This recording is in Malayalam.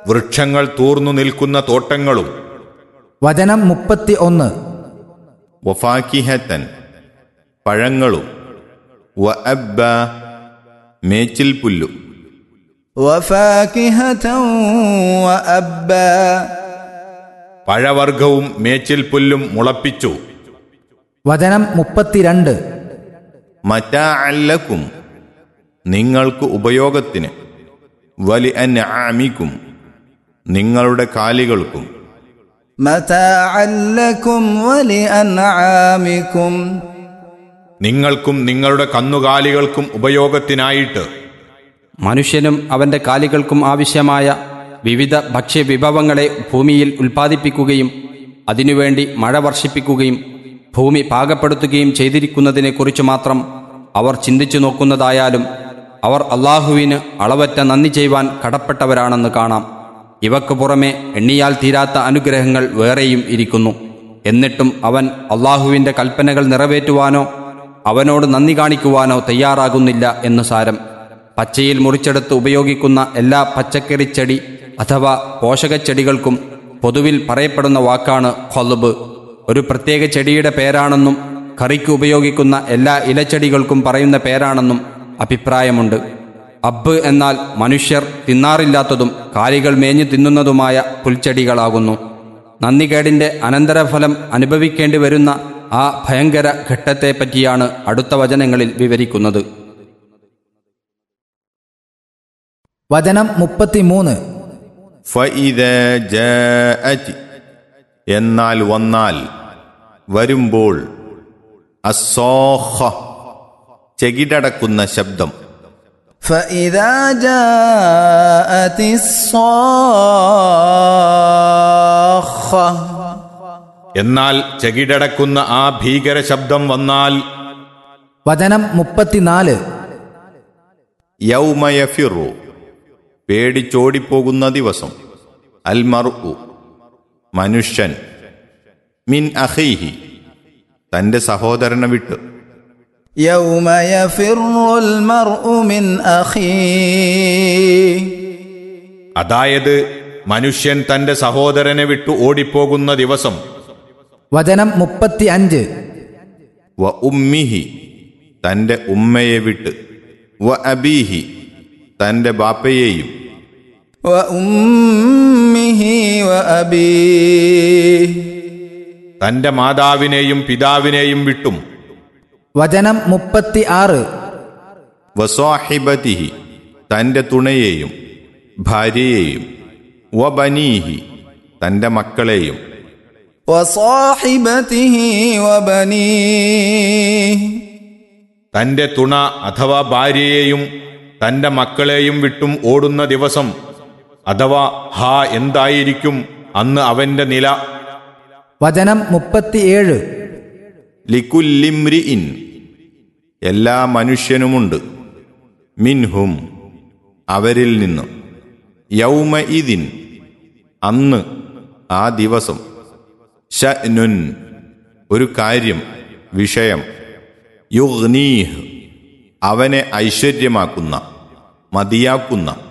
വൃക്ഷങ്ങൾ തൂർന്നു നിൽക്കുന്ന തോട്ടങ്ങളും വചനം മുപ്പത്തി ഒന്ന് വഫാക്കിഹത്തൻ പഴങ്ങളും വ അബ്ബ മേച്ചിൽ പുല്ലും وفاكهة وأبا പഴവർഗവും മേച്ചിൽ പുല്ലും മുളപ്പിച്ചു വചനം മുപ്പത്തിരണ്ട് മറ്റാ അല്ലക്കും നിങ്ങൾക്ക് ഉപയോഗത്തിന് വലി അൻ ആമിക്കും നിങ്ങളുടെ കാലികൾക്കും متاعا لكم ولأنعامكم നിങ്ങൾക്കും നിങ്ങളുടെ കന്നുകാലികൾക്കും ഉപയോഗത്തിനായിട്ട് മനുഷ്യനും അവന്റെ കാലികൾക്കും ആവശ്യമായ വിവിധ ഭക്ഷ്യവിഭവങ്ങളെ ഭൂമിയിൽ ഉൽപ്പാദിപ്പിക്കുകയും അതിനുവേണ്ടി മഴ വർഷിപ്പിക്കുകയും ഭൂമി പാകപ്പെടുത്തുകയും ചെയ്തിരിക്കുന്നതിനെക്കുറിച്ച് മാത്രം അവർ ചിന്തിച്ചു നോക്കുന്നതായാലും അവർ അള്ളാഹുവിന് അളവറ്റ നന്ദി ചെയ്യുവാൻ കടപ്പെട്ടവരാണെന്ന് കാണാം ഇവക്ക് പുറമെ എണ്ണിയാൽ തീരാത്ത അനുഗ്രഹങ്ങൾ വേറെയും ഇരിക്കുന്നു എന്നിട്ടും അവൻ അള്ളാഹുവിൻ്റെ കൽപ്പനകൾ നിറവേറ്റുവാനോ അവനോട് നന്ദി കാണിക്കുവാനോ തയ്യാറാകുന്നില്ല എന്ന് സാരം പച്ചയിൽ മുറിച്ചെടുത്ത് ഉപയോഗിക്കുന്ന എല്ലാ പച്ചക്കറിച്ചെടി അഥവാ പോഷകച്ചെടികൾക്കും പൊതുവിൽ പറയപ്പെടുന്ന വാക്കാണ് ഖൊലബ് ഒരു പ്രത്യേക ചെടിയുടെ പേരാണെന്നും കറിക്ക് ഉപയോഗിക്കുന്ന എല്ലാ ഇലച്ചെടികൾക്കും പറയുന്ന പേരാണെന്നും അഭിപ്രായമുണ്ട് അബ്ബ് എന്നാൽ മനുഷ്യർ തിന്നാറില്ലാത്തതും കാലികൾ മേഞ്ഞു തിന്നുന്നതുമായ പുൽച്ചെടികളാകുന്നു നന്ദികേടിന്റെ അനന്തരഫലം അനുഭവിക്കേണ്ടി വരുന്ന ആ ഭയങ്കര ഘട്ടത്തെപ്പറ്റിയാണ് അടുത്ത വചനങ്ങളിൽ വിവരിക്കുന്നത് വചനം മുപ്പത്തിമൂന്ന് ഫഇദ ജാഅത് എന്നാൽ വന്നാൽ വരുമ്പോൾ അസോഹ ചെകിടടക്കുന്ന ശബ്ദം فإذا جاءت الصاخة എന്നാൽ ചെകിടടക്കുന്ന ആ ഭീകര ശബ്ദം വന്നാൽ വചനം മുപ്പത്തിനാല് യൗമയഫിറു പേടിച്ചോടിപ്പോകുന്ന ദിവസം അൽമർഉ മനുഷ്യൻ മിൻ അഹീഹി തന്റെ സഹോദരനെ വിട്ട് يوم يفر المرء من أخيه അതായത് മനുഷ്യൻ തന്റെ സഹോദരനെ വിട്ടു ഓടിപ്പോകുന്ന ദിവസം വചനം മുപ്പത്തി അഞ്ച് വ ഉമ്മിഹി തന്റെ ഉമ്മയെ വിട്ട് വ അബീഹി തന്റെ ബാപ്പയെയും وأمه وأبيه തന്റെ മാതാവിനെയും പിതാവിനെയും വിട്ടും വചനം മുപ്പത്തി ആറ് വസ്വാഹിബതിഹി തന്റെ തുണയെയും ഭാര്യയെയും വ ബനീഹി തന്റെ മക്കളെയും وصاحبته وبنيه തന്റെ തുണ അഥവാ ഭാര്യയെയും തന്റെ മക്കളെയും വിട്ടും ഓടുന്ന ദിവസം അഥവാ ഹാ എന്തായിരിക്കും അന്ന് അവന്റെ നില വചനം മുപ്പത്തിയേഴ് ലിക്കുല്ലിമ്രിഇൻ എല്ലാ മനുഷ്യനുമുണ്ട് മിൻഹും അവരിൽ നിന്ന് യൗമ ഇതിൻ അന്ന് ആ ദിവസം ഷനുൻ ഒരു കാര്യം വിഷയം യുഗ്നീഹ് അവനെ ഐശ്വര്യമാക്കുന്ന മതിയാക്കുന്ന